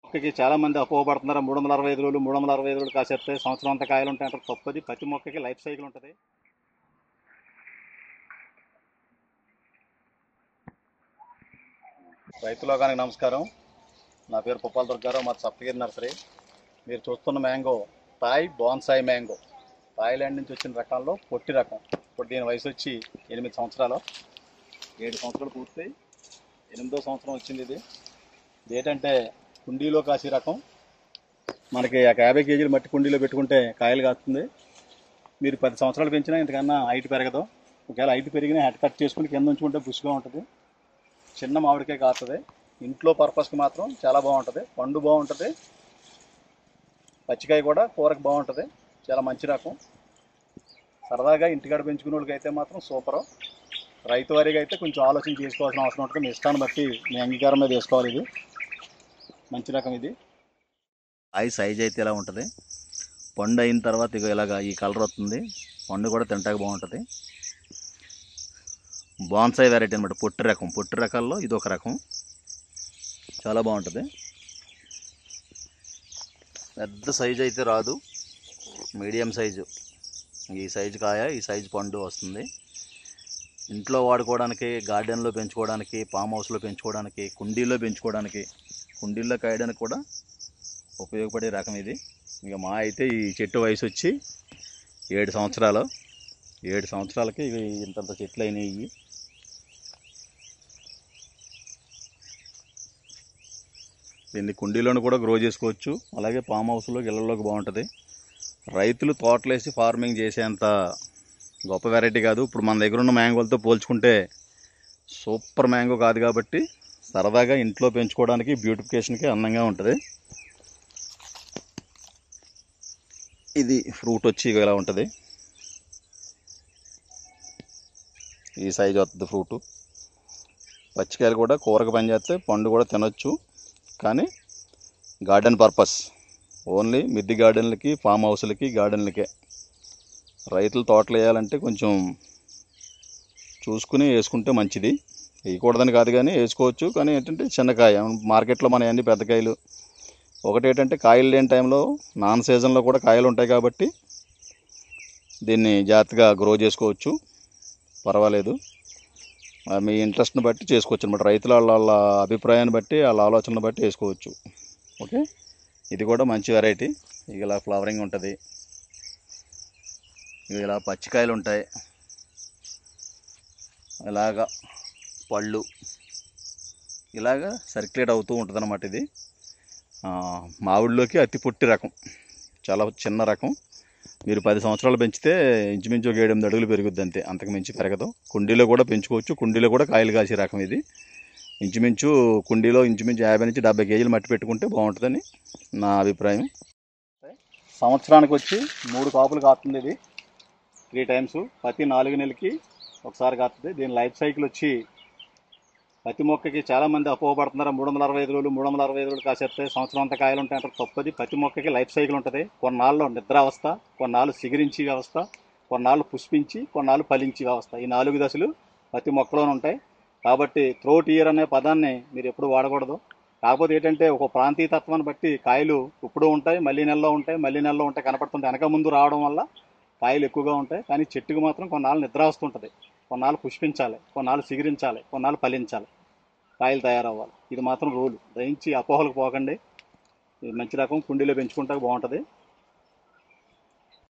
మొక్కకి చాలా మంది అపోహపడుతున్నారు మూడు వందల అరవై ఐదు రోజులు మూడు వందల అరవై ఐదు రోజులు కాసేస్తే సంవత్సరం అంతా కాయలు ఉంటాయి అంటారు తప్పది ప్రతి మొక్కకి లైఫ్ సైకిల్ ఉంటుంది రైతు లోకానికి నమస్కారం నా పేరు పుప్పాల దుర్గారావు మా సప్తగిరి నర్సరీ మీరు చూస్తున్న mango Thai bonsai mango Thailand నుంచి వచ్చిన రకాల్లో పొట్టి రకం ఇప్పుడు దీని వయసు వచ్చి ఎనిమిది సంవత్సరాలు ఏడు సంవత్సరాలు పూర్తయి ఎనిమిదో సంవత్సరం వచ్చింది ఇది ఏంటంటే కుండీలో కాసే రకం మనకి ఒక యాభై కేజీలు మట్టి కుండీలో పెట్టుకుంటే కాయలు కాస్తుంది మీరు పది సంవత్సరాలు పెంచినా ఇంతకన్నా హైట్ పెరగదు ఒకవేళ హైట్ పెరిగినా హెడ్ కట్ చేసుకుని కింద ఉంచుకుంటే బుష్గా ఉంటుంది చిన్న మామిడికాయ కాస్తుంది ఇంట్లో పర్పస్కి మాత్రం చాలా బాగుంటుంది పండు బాగుంటుంది పచ్చికాయ కూడా కూరకు బాగుంటుంది చాలా మంచి రకం సరదాగా ఇంటికాడ పెంచుకునే వాళ్ళకి అయితే మాత్రం సూపరు రైతు వారిగా అయితే కొంచెం ఆలోచన చేసుకోవాల్సిన అవసరం ఉంటుంది మీ ఇష్టాన్ని బట్టి మీ అంగీకారం మీద వేసుకోవాలి ఇది మంచి రకం ఇది కాయ సైజ్ అయితే ఇలా ఉంటుంది పండు అయిన తర్వాత ఇక ఇలాగ ఈ కలర్ వస్తుంది పండు కూడా తింటాక బాగుంటుంది బాన్సాయి వెరైటీ అనమాట పొట్టి రకం పొట్టి రకాల్లో ఇది ఒక రకం చాలా బాగుంటుంది పెద్ద సైజు అయితే రాదు మీడియం సైజు ఈ సైజు కాయ ఈ సైజు పండు వస్తుంది ఇంట్లో వాడుకోవడానికి గార్డెన్లో పెంచుకోవడానికి ఫామ్ హౌస్లో పెంచుకోవడానికి కుండీల్లో పెంచుకోవడానికి కుండీల్లో కాయడానికి కూడా ఉపయోగపడే రకం ఇది ఇక మా అయితే ఈ చెట్టు వయసు వచ్చి ఏడు సంవత్సరాలు ఏడు సంవత్సరాలకి ఇవి ఇంతంత చెట్లు అయినాయి ఇవి దీన్ని కుండీలోను కూడా గ్రో చేసుకోవచ్చు అలాగే ఫామ్ హౌస్లో ఇళ్ళలోకి బాగుంటుంది రైతులు తోటలేసి ఫార్మింగ్ చేసేంత గొప్ప వెరైటీ కాదు ఇప్పుడు మన దగ్గర ఉన్న మ్యాంగోలతో పోల్చుకుంటే సూపర్ మ్యాంగో కాదు కాబట్టి సరదాగా ఇంట్లో పెంచుకోవడానికి బ్యూటిఫికేషన్కి అందంగా ఉంటుంది ఇది ఫ్రూట్ వచ్చి ఇలా ఉంటుంది ఈ సైజ్ వస్తుంది ఫ్రూటు పచ్చికాయలు కూడా కూరకు పనిచేస్తే పండు కూడా తినొచ్చు కానీ గార్డెన్ పర్పస్ ఓన్లీ మిద్దె గార్డెన్లకి ఫామ్ హౌస్లకి గార్డెన్లకే రైతులు తోటలు వేయాలంటే కొంచెం చూసుకుని వేసుకుంటే మంచిది వేయకూడదని కాదు కానీ వేసుకోవచ్చు కానీ ఏంటంటే చిన్నకాయ మార్కెట్లో మన అన్ని పెద్ద కాయలు ఒకటి ఏంటంటే కాయలు లేని టైంలో నాన్ సీజన్లో కూడా కాయలు ఉంటాయి కాబట్టి దీన్ని జాగ్రత్తగా గ్రో చేసుకోవచ్చు పర్వాలేదు ఆ, మీ ఇంట్రెస్ట్ని బట్టి చేసుకోవచ్చు అనమాట రైతుల వాళ్ళ వాళ్ళ అభిప్రాయాన్ని బట్టి వాళ్ళ ఆలోచనను బట్టి వేసుకోవచ్చు ఓకే ఇది కూడా మంచి వెరైటీ ఇక ఇలా ఫ్లవరింగ్ ఉంటుంది ఇక ఇలా పచ్చికాయలు ఉంటాయి ఇలాగా పళ్ళు ఇలాగా సర్క్యులేట్ అవుతూ ఉంటుంది అనమాట ఇది ఆ, మామిడిలోకి అతి పొట్టి రకం చాలా చిన్న రకం మీరు పది సంవత్సరాలు పెంచితే ఇంచుమించు ఒక ఏడెనిమిది అడుగులు పెరుగుద్ది అంతే అంతకు మించి పెరగదు కుండీలో కూడా పెంచుకోవచ్చు కుండీలో కూడా కాయలు కాసే రకం ఇది ఇంచుమించు కుండీలో ఇంచుమించు యాభై నుంచి డెబ్బై కేజీలు మట్టి పెట్టుకుంటే బాగుంటుందని నా అభిప్రాయం సంవత్సరానికి వచ్చి మూడు కాపులు కాస్తుంది ఇది త్రీ టైమ్స్ ప్రతి నాలుగు నెలలకి ఒకసారి కాస్తుంది దీని లైఫ్ సైకిల్ వచ్చి ప్రతి మొక్కకి చాలా మంది అపోహపడుతున్నారు మూడు వందల అరవై ఐదు రోజులు మూడు వందల అరవై ఐదు రోజులు కాసేస్తే సంవత్సరం అంతా కాయలు ఉంటాయి అంటారు తప్పది ప్రతి మొక్కకి లైఫ్ సైకిల్ ఉంటుంది కొన్నాళ్ళు నిద్రావస్థ కొన్నాళ్ళు సిగిరించి వ్యవస్థ కొన్నాళ్ళు పుష్పించి కొన్నాళ్ళు ఫలించి వ్యవస్థ ఈ నాలుగు దశలు ప్రతి మొక్కలోనే ఉంటాయి కాబట్టి త్రోట్ ఇయర్ అనే పదాన్ని మీరు ఎప్పుడు వాడకూడదు కాకపోతే ఏంటంటే ఒక ప్రాంతీయ తత్వాన్ని బట్టి కాయలు ఇప్పుడు ఉంటాయి మళ్ళీ నెలలో ఉంటాయి మళ్ళీ నెలలో ఉంటాయి కనపడుతుంటాయి వెనక ముందు రావడం వల్ల కాయలు ఎక్కువగా ఉంటాయి కానీ చెట్టుకు మాత్రం కొన్నాళ్ళు నిద్ర వస్తుంటుంది కొన్నాళ్ళు పుష్పించాలి కొన్నాళ్ళు సిగిరించాలి కొన్నాళ్ళు ఫలించాలి కాయలు తయారవ్వాలి ఇది మాత్రం రూల్ దయించి అపోహలకు పోకండి ఇది మంచి రకం కుండీలో పెంచుకుంటే బాగుంటుంది